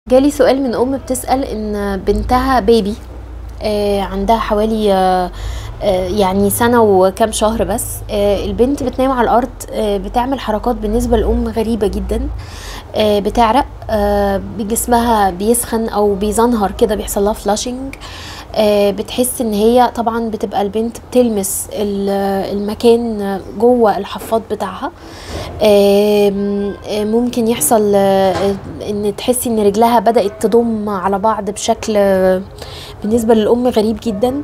جالي سؤال من ام بتسأل ان بنتها بيبي آه، عندها حوالي آه، آه، يعني سنة وكام شهر بس آه، البنت بتنام على الأرض آه، بتعمل حركات بالنسبة للأم غريبة جدا آه، بتعرق آه، جسمها بيسخن أو بيزنهر كده بيحصل لها فلاشنج بتحس ان هي طبعا بتبقى البنت بتلمس ال- المكان جوه الحفاض بتاعها آم، آه، ممكن يحصل آه، ان تحسي ان رجلها بدأت تضم على بعض بشكل آه، بالنسبة للأم غريب جدا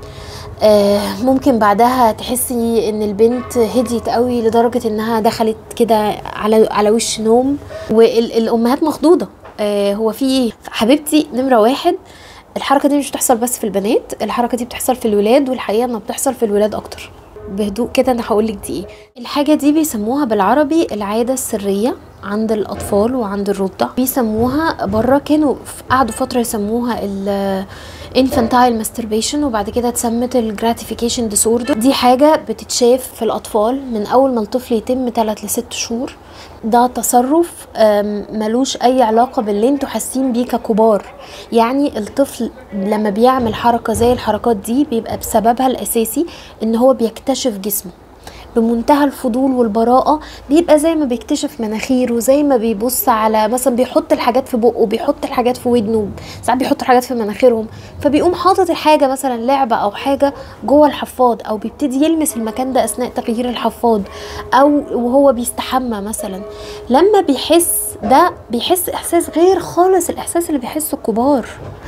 آه، ممكن بعدها تحسي ان البنت هديت قوي لدرجة انها دخلت كده على على وش نوم والامهات مخضوضة آه، هو في ايه حبيبتي نمرة واحد الحركة دي مش بتحصل بس في البنات الحركة دي بتحصل في الولاد والحقيقة انها بتحصل في الولاد اكتر بهدوء كده انا هقولك دي ايه الحاجة دي بيسموها بالعربي العادة السرية عند الأطفال وعند الرضع بيسموها بره كانوا ف- قعدوا فترة يسموها ال infantile masturbation وبعد كده اتسمت ال gratification disorder دي حاجة بتتشاف في الأطفال من أول ما الطفل يتم 3 ل 6 شهور ده تصرف آم، ملوش أي علاقة باللي انتوا حاسين بيه ككبار يعني الطفل لما بيعمل حركة زي الحركات دي بيبقى بسببها الأساسي إن هو بيكتشف جسمه بمنتهى الفضول والبراءة بيبقى زي ما بيكتشف مناخيره زي ما بيبص على مثلا بيحط الحاجات في بقه بيحط الحاجات في ودنه ساعات بيحط حاجات في مناخيرهم فبيقوم حاطط الحاجة مثلا لعبة أو حاجة جوه الحفاض أو بيبتدي يلمس المكان ده أثناء تغيير الحفاض أو وهو بيستحمى مثلا لما بيحس ده بيحس إحساس غير خالص الإحساس اللي بيحسه الكبار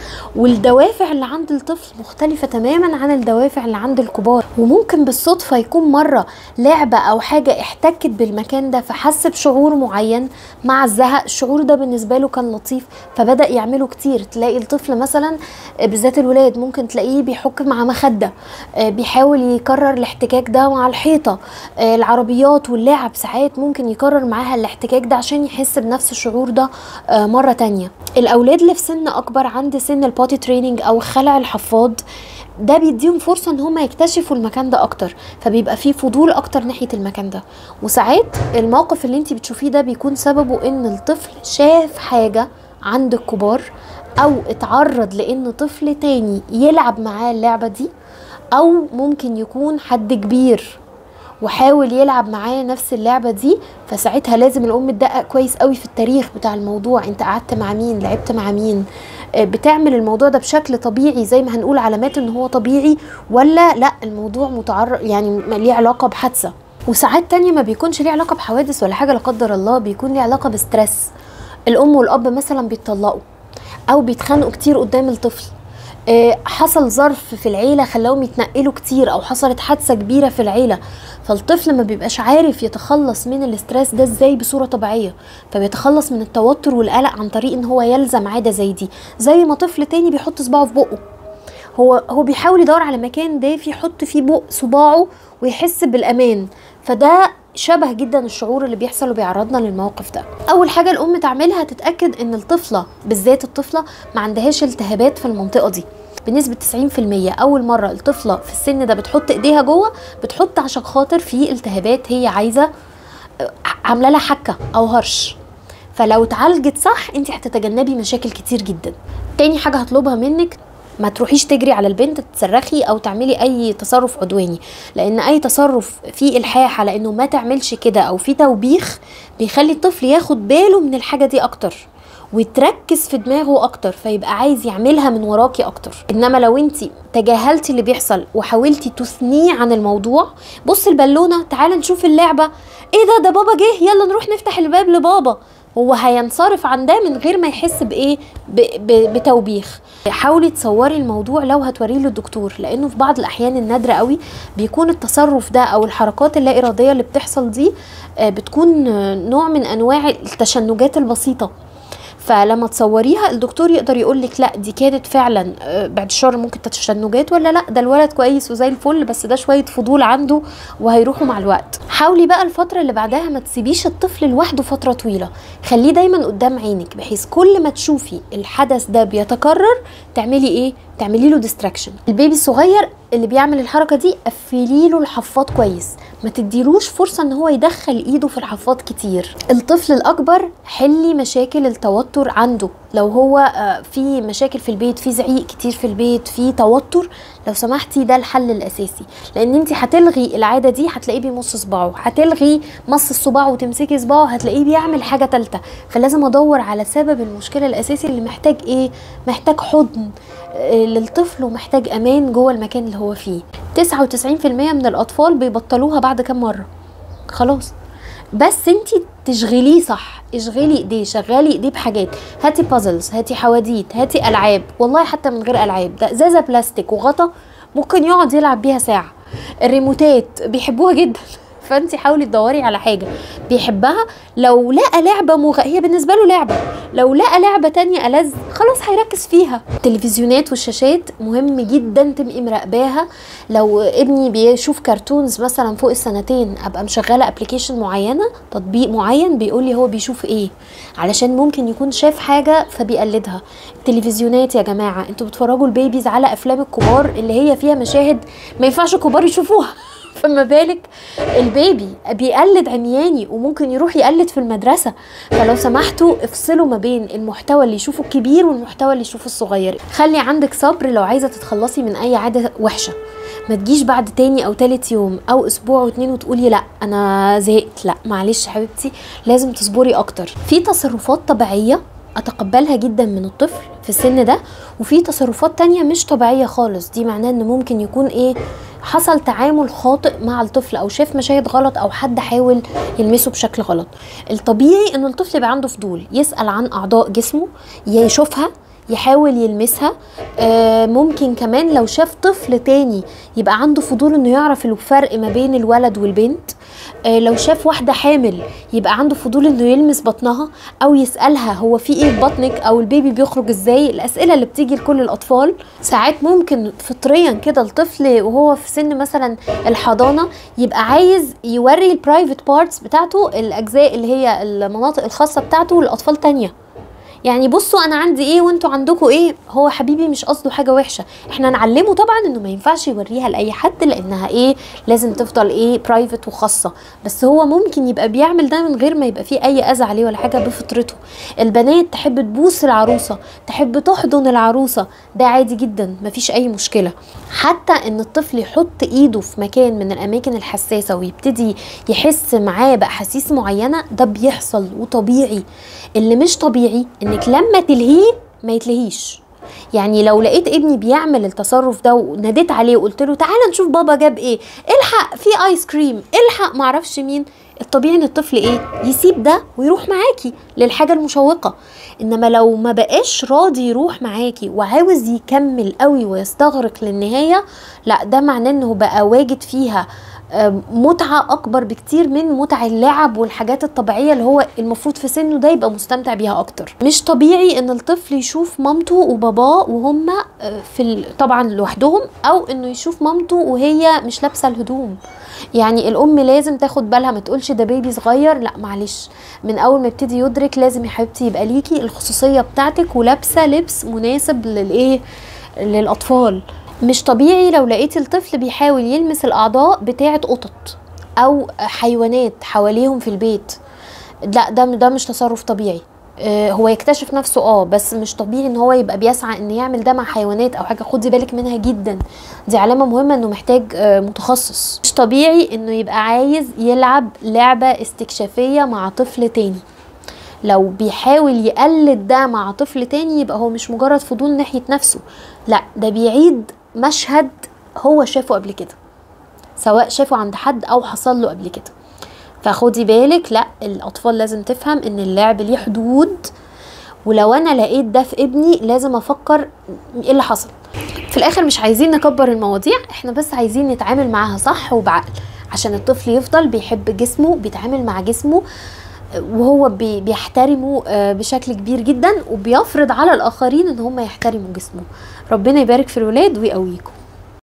والدوافع اللي عند الطفل مختلفة تماما عن الدوافع اللي عند الكبار وممكن بالصدفة يكون مرة لعبة أو حاجة احتكت بالمكان ده فحس بشعور معين مع الزهق الشعور ده بالنسبة له كان لطيف فبدأ يعمله كتير تلاقي الطفل مثلا آه، بالذات الولاد ممكن تلاقيه بيحك مع مخدة آه، بيحاول يكرر الاحتكاك ده مع الحيطة آه، العربيات واللعب ساعات ممكن يكرر معاها الاحتكاك ده عشان يحس بنفس الشعور ده آه، مرة تانية الأولاد اللي في سن أكبر عند سن البوتي تريننج أو خلع الحفاض ده بيديهم فرصة ان هم يكتشفوا المكان ده اكتر فبيبقى فيه فضول اكتر ناحية المكان ده وساعات الموقف اللي انت بتشوفيه ده بيكون سببه ان الطفل شاف حاجة عند الكبار او اتعرض لان طفل تاني يلعب معاه اللعبة دي او ممكن يكون حد كبير وحاول يلعب معاه نفس اللعبة دي فساعتها لازم الأم تدقق كويس قوي في التاريخ بتاع الموضوع انت قعدت مع مين لعبت مع مين آه، بتعمل الموضوع ده بشكل طبيعي زي ما هنقول علامات ان هو طبيعي ولا لا الموضوع متعرض يعني ما ليه علاقة بحادثة وساعات تانية ما بيكونش ليه علاقة بحوادث ولا حاجة لا قدر الله بيكون ليه علاقة بستريس الأم والأب مثلا بيتطلقوا أو بيتخانقوا كتير قدام الطفل آه، حصل ظرف في العيله خلاهم يتنقلوا كتير او حصلت حادثه كبيره في العيله فالطفل ما بيبقاش عارف يتخلص من الاسترس ده ازاي بصوره طبيعيه فبيتخلص من التوتر والقلق عن طريق ان هو يلزم عاده زي دي زي ما طفل تاني بيحط صباعه في بقه هو هو بيحاول يدور على مكان دافي يحط فيه بق صباعه ويحس بالامان فده شبه جدا الشعور اللي بيحصل وبيعرضنا للموقف ده اول حاجه الام تعملها تتاكد ان الطفله بالذات الطفله ما عندهاش التهابات في المنطقه دي بنسبة 90% أول مرة الطفلة في السن ده بتحط إيديها جوه بتحط عشان خاطر في التهابات هي عايزة آه، عاملة لها حكة أو هرش فلو اتعالجت صح انت هتتجنبي مشاكل كتير جدا تاني حاجة هطلبها منك ما تروحيش تجري على البنت تصرخي او تعملي اي تصرف عدواني لان اي تصرف فيه الحاح على انه ما تعملش كده او فيه توبيخ بيخلي الطفل ياخد باله من الحاجة دي اكتر وتركز في دماغه اكتر فيبقى عايز يعملها من وراكي اكتر انما لو انت تجاهلتي اللي بيحصل وحاولتي تثنيه عن الموضوع بص البالونه تعالى نشوف اللعبه ايه ده ده بابا جه يلا نروح نفتح الباب لبابا هو هينصرف عن ده من غير ما يحس بايه ب... ب... بتوبيخ حاولي تصوري الموضوع لو هتوريه للدكتور لانه في بعض الاحيان النادره قوي بيكون التصرف ده او الحركات اللا اراديه اللي بتحصل دي آه، بتكون آه، نوع من انواع التشنجات البسيطه فلما تصوريها الدكتور يقدر يقول لك لا دي كانت فعلا آه، بعد الشر ممكن تشنجات ولا لا ده الولد كويس وزي الفل بس ده شويه فضول عنده وهيروحوا مع الوقت حاولي بقى الفتره اللي بعدها ما تسيبيش الطفل لوحده فتره طويله خليه دايما قدام عينك بحيث كل ما تشوفي الحدث ده بيتكرر تعملي ايه تعملي له ديستراكشن البيبي الصغير اللي بيعمل الحركه دي قفلي له الحفاض كويس ما تديلوش فرصه ان هو يدخل ايده في الحفاض كتير الطفل الاكبر حلي مشاكل التوتر عنده لو هو آه، في مشاكل في البيت في زعيق كتير في البيت في توتر لو سمحتي ده الحل الاساسي لان انت هتلغي العاده دي هتلاقيه بيمص صباعه هتلغي مص الصباع وتمسكي صباعه هتلاقيه بيعمل حاجه تالته فلازم ادور على سبب المشكله الاساسي اللي محتاج ايه محتاج حضن آه، للطفل ومحتاج امان جوه المكان اللي هو فيه 99% من الاطفال بيبطلوها بعد كام مره خلاص بس انت تشغليه صح اشغلي ايديه شغلي ايديه بحاجات هاتي بازلز هاتي حواديت هاتي العاب والله حتى من غير العاب ده ازازه بلاستيك وغطا ممكن يقعد يلعب بيها ساعه الريموتات بيحبوها جدا فانت حاولي تدوري على حاجه بيحبها لو لقى لعبه مغ... هي بالنسبه له لعبه لو لقى لعبه تانية ألذ خلاص هيركز فيها التلفزيونات والشاشات مهم جدا تبقي مراقباها لو ابني بيشوف كرتونز مثلا فوق السنتين ابقى مشغله ابلكيشن معينه تطبيق معين بيقول لي هو بيشوف ايه علشان ممكن يكون شاف حاجه فبيقلدها التلفزيونات يا جماعه انتوا بتفرجوا البيبيز على افلام الكبار اللي هي فيها مشاهد ما ينفعش الكبار يشوفوها فما بالك البيبي بيقلد عمياني وممكن يروح يقلد في المدرسة فلو سمحتوا افصلوا ما بين المحتوى اللي يشوفه الكبير والمحتوى اللي يشوفه الصغير خلي عندك صبر لو عايزة تتخلصي من اي عادة وحشة ما تجيش بعد تاني او تالت يوم او اسبوع واتنين وتقولي لا انا زهقت لا معلش حبيبتي لازم تصبري اكتر في تصرفات طبيعية اتقبلها جدا من الطفل في السن ده وفي تصرفات تانية مش طبيعية خالص دي معناه ان ممكن يكون ايه حصل تعامل خاطئ مع الطفل او شاف مشاهد غلط او حد حاول يلمسه بشكل غلط الطبيعي ان الطفل يبقى عنده فضول يسال عن اعضاء جسمه يشوفها يحاول يلمسها آه ممكن كمان لو شاف طفل تاني يبقى عنده فضول انه يعرف الفرق ما بين الولد والبنت آه لو شاف واحده حامل يبقى عنده فضول انه يلمس بطنها او يسالها هو في ايه في بطنك او البيبي بيخرج ازاي الاسئله اللي بتيجي لكل الاطفال ساعات ممكن فطريا كده الطفل وهو في سن مثلا الحضانه يبقى عايز يوري البرايفت بارتس بتاعته الاجزاء اللي هي المناطق الخاصه بتاعته لاطفال تانية يعني بصوا انا عندي ايه وانتوا عندكم ايه هو حبيبي مش قصده حاجه وحشه احنا نعلمه طبعا انه ما ينفعش يوريها لاي حد لانها ايه لازم تفضل ايه برايفت وخاصه بس هو ممكن يبقى بيعمل ده من غير ما يبقى فيه اي اذى عليه ولا حاجه بفطرته البنات تحب تبوس العروسه تحب تحضن العروسه ده عادي جدا مفيش اي مشكله حتى ان الطفل يحط ايده في مكان من الاماكن الحساسه ويبتدي يحس معاه باحاسيس معينه ده بيحصل وطبيعي اللي مش طبيعي انك لما تلهيه ما يتلهيش يعني لو لقيت ابني بيعمل التصرف ده وناديت عليه وقلت له تعالى نشوف بابا جاب ايه الحق في ايس كريم الحق معرفش مين الطبيعي ان الطفل ايه يسيب ده ويروح معاكي للحاجه المشوقه انما لو ما بقاش راضي يروح معاكي وعاوز يكمل قوي ويستغرق للنهايه لا ده معناه انه بقى واجد فيها آه، متعة أكبر بكتير من متع اللعب والحاجات الطبيعية اللي هو المفروض في سنه ده يبقى مستمتع بيها أكتر مش طبيعي إن الطفل يشوف مامته وباباه وهما آه، في ال- طبعا لوحدهم أو إنه يشوف مامته وهي مش لابسة الهدوم يعني الأم لازم تاخد بالها ما تقولش ده بيبي صغير لا معلش من أول ما يبتدي يدرك لازم يا حبيبتي يبقى ليكي الخصوصية بتاعتك ولابسة لبس مناسب للإيه للأطفال مش طبيعي لو لقيتي الطفل بيحاول يلمس الأعضاء بتاعة قطط أو حيوانات حواليهم في البيت لا ده ده مش تصرف طبيعي آه، هو يكتشف نفسه اه بس مش طبيعي ان هو يبقى بيسعى ان يعمل ده مع حيوانات او حاجه خدي بالك منها جدا دي علامه مهمه انه محتاج آه، متخصص مش طبيعي انه يبقى عايز يلعب لعبه استكشافيه مع طفل تاني لو بيحاول يقلد ده مع طفل تاني يبقى هو مش مجرد فضول ناحيه نفسه لا ده بيعيد مشهد هو شافه قبل كده سواء شافه عند حد او حصل له قبل كده فخدي بالك لا الاطفال لازم تفهم ان اللعب ليه حدود ولو انا لقيت ده في ابني لازم افكر ايه اللي حصل في الاخر مش عايزين نكبر المواضيع احنا بس عايزين نتعامل معاها صح وبعقل عشان الطفل يفضل بيحب جسمه بيتعامل مع جسمه وهو بي- بيحترمه آه، بشكل كبير جدا وبيفرض على الاخرين ان هم يحترموا جسمه ربنا يبارك في الولاد ويقويكم